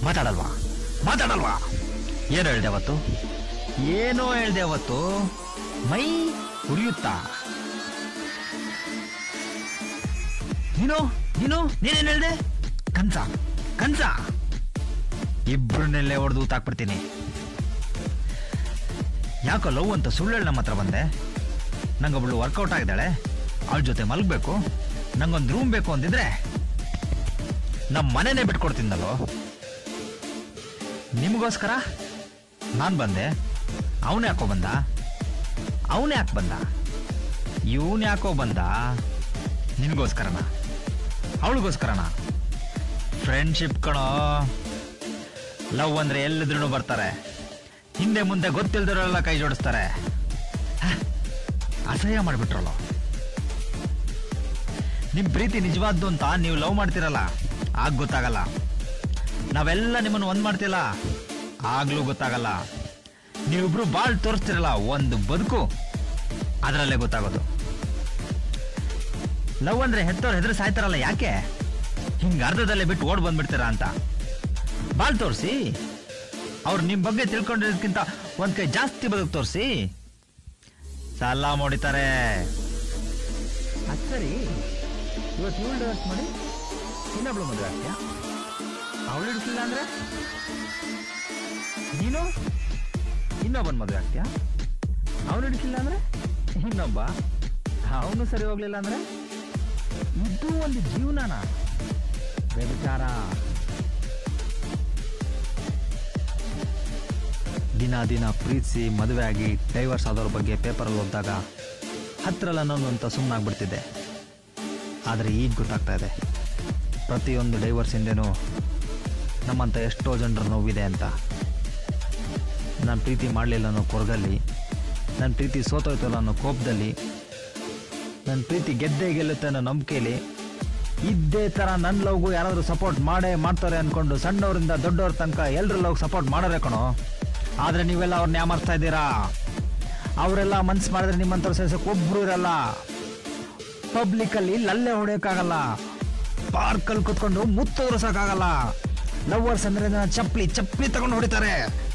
ಮಾತಾಡಲ್ವಾ ಮಾತಾಡಲ್ವಾ ಏನು ಹೇಳ್ದೆ ಅವತ್ತು ಏನೋ ಹೇಳ್ದೆ ಅವತ್ತು ಮೈ ಉರಿಯುತ್ತಾ ನೀನು ನೀನು ನೀನೇನ್ ಹೇಳ್ದೆ ಕನ್ಸ ಕನ್ಸ ಇಬ್ರನ್ನೆಲ್ಲೇ ಹೊಡೆದು ಊತಾಕ್ಬಿಡ್ತೀನಿ ಯಾಕೋ ಲವ್ ಅಂತ ಸುಳ್ಳು ಹೇಳಿ ನಮ್ಮ ಹತ್ರ ಬಂದೆ ನಂಗೊಬ್ಳು ವರ್ಕೌಟ್ ಆಗಿದ್ದಾಳೆ ಅವಳ ಜೊತೆ ಮಲಗಬೇಕು ನಂಗೊಂದು ರೂಮ್ ಬೇಕು ಅಂದಿದ್ರೆ ನಮ್ಮ ಮನೆನೇ ಬಿಟ್ಕೊಡ್ತೀನಲ್ಲೋ ನಿಮಗೋಸ್ಕರ ನಾನು ಬಂದೆ ಅವನು ಯಾಕೋ ಬಂದ ಅವನು ಯಾಕೆ ಬಂದ ಇವನು ಯಾಕೋ ಬಂದ ನಿನಗೋಸ್ಕರನ ಅವಳಿಗೋಸ್ಕರನ ಫ್ರೆಂಡ್ಶಿಪ್ ಕಣೋ ಲವ್ ಅಂದ್ರೆ ಎಲ್ಲಿದ್ರು ಬರ್ತಾರೆ ಹಿಂದೆ ಮುಂದೆ ಗೊತ್ತಿಲ್ದಿರೋರೆಲ್ಲ ಕೈ ಜೋಡಿಸ್ತಾರೆ ಹ, ಅಸಹ್ಯ ಮಾಡಿಬಿಟ್ರಲ್ಲ ನಿಮ್ ಪ್ರೀತಿ ನಿಜವಾದ್ದು ಅಂತ ನೀವು ಲವ್ ಮಾಡ್ತಿರಲ್ಲ ಆಗ ಗೊತ್ತಾಗಲ್ಲ ನಾವೆಲ್ಲ ನಿಮ್ಮನ್ನು ಒಂದ್ ಮಾಡ್ತಿಲ್ಲ ಆಗ್ಲೂ ಗೊತ್ತಾಗಲ್ಲ ನೀವಿಬ್ರು ಬಾಳ್ ತೋರಿಸ್ತಿರಲ್ಲ ಒಂದು ಬದುಕು ಅದರಲ್ಲೇ ಗೊತ್ತಾಗೋದು ಲವ್ ಅಂದ್ರೆ ಹೆತ್ತವ್ರು ಹೆದ್ರು ಸಾಯ್ತಾರಲ್ಲ ಯಾಕೆ ಹಿಂಗ ಅರ್ಧದಲ್ಲೇ ಬಿಟ್ಟು ಓಡ್ ಬಂದ್ಬಿಡ್ತೀರಾ ಅಂತ ಬಾಳ್ ತೋರಿಸಿ ಅವ್ರು ನಿಮ್ ಬಗ್ಗೆ ತಿಳ್ಕೊಂಡಿರೋದಕ್ಕಿಂತ ಒಂದ್ ಕೈ ಜಾಸ್ತಿ ಬದುಕು ತೋರಿಸಿ ಸಾಲ ಮಾಡಿತಾರೆ ಅದ್ ಸರಿ ಇವತ್ತು ಇವಳು ಡೈವರ್ಸ್ ಮಾಡಿ ಇನ್ನೊಬ್ಳು ಮದುವೆ ಆಗ್ತೀಯಾ ಅವಳು ಹಿಡಿಸಿಲ್ಲ ಅಂದ್ರೆ ನೀನು ಇನ್ನೊಬ್ಬನ ಮದುವೆ ಆಗ್ತೀಯಾ ಅವನು ಹಿಡಿಸಿಲ್ಲ ಅಂದ್ರೆ ಇನ್ನೊಬ್ಬ ಅವನು ಸರಿ ಹೋಗ್ಲಿಲ್ಲ ಅಂದ್ರೆ ಇದು ಒಂದು ಜೀವನನ ವ್ಯಭಿಚಾರ ದಿನ ದಿನ ಪ್ರೀತಿಸಿ ಮದುವೆ ಆಗಿ ಡೈವರ್ಸ್ ಆದವ್ರ ಬಗ್ಗೆ ಪೇಪರಲ್ಲಿ ಓದಿದಾಗ ಹತ್ರಲ್ಲ ಅನ್ನೋದು ಅಂತ ಸುಮ್ಮನಾಗ್ಬಿಡ್ತಿದ್ದೆ ಆದರೆ ಈಗ ಗೊತ್ತಾಗ್ತಾ ಇದೆ ಪ್ರತಿಯೊಂದು ಡೈವರ್ಸ್ ಹಿಂದೆನೂ ನಮ್ಮಂಥ ಎಷ್ಟೋ ಜನರ ನೋವಿದೆ ಅಂತ ನಾನು ಪ್ರೀತಿ ಮಾಡಲಿಲ್ಲ ಅನ್ನೋ ಕೊರಗಲ್ಲಿ ನನ್ನ ಪ್ರೀತಿ ಸೋತೋಯ್ತಲ್ಲ ಅನ್ನೋ ಕೋಪದಲ್ಲಿ ನನ್ನ ಪ್ರೀತಿ ಗೆದ್ದೇ ಗೆಲ್ಲುತ್ತೆ ಅನ್ನೋ ನಂಬಿಕೆಯಲ್ಲಿ ಇದ್ದೇ ಥರ ನನ್ನ ಲವ್ಗೂ ಯಾರಾದರೂ ಸಪೋರ್ಟ್ ಮಾಡೇ ಮಾಡ್ತಾರೆ ಅಂದ್ಕೊಂಡು ಸಣ್ಣವರಿಂದ ದೊಡ್ಡವ್ರ ತನಕ ಎಲ್ಲರ ಲವ್ ಸಪೋರ್ಟ್ ಮಾಡೋರೆ ಕಣೋ ಆದರೆ ನೀವೆಲ್ಲ ಅವ್ರನ್ನ ಯಾಮರ್ಸ್ತಾ ಇದ್ದೀರಾ ಅವರೆಲ್ಲ ಮನ್ಸು ಮಾಡಿದ್ರೆ ನಿಮ್ಮಂಥವ್ರು ಸೇರ್ಸಕ್ಕೆ ಒಬ್ರು ಇರಲ್ಲ ಪಬ್ಲಿಕಲ್ಲಿ ಲಲ್ಲೆ ಹೊಡೆಯೋಕ್ಕಾಗಲ್ಲ ಪಾರ್ಕಲ್ಲಿ ಕುತ್ಕೊಂಡು ಮುತ್ತೋರ್ಸಕ್ಕಾಗಲ್ಲ ಲವ್ವರ್ಸ್ ಅಂದ್ರೆ ಚಪ್ಪಲಿ ಚಪ್ಪಲಿ ತಗೊಂಡು ಹೊಡಿತಾರೆ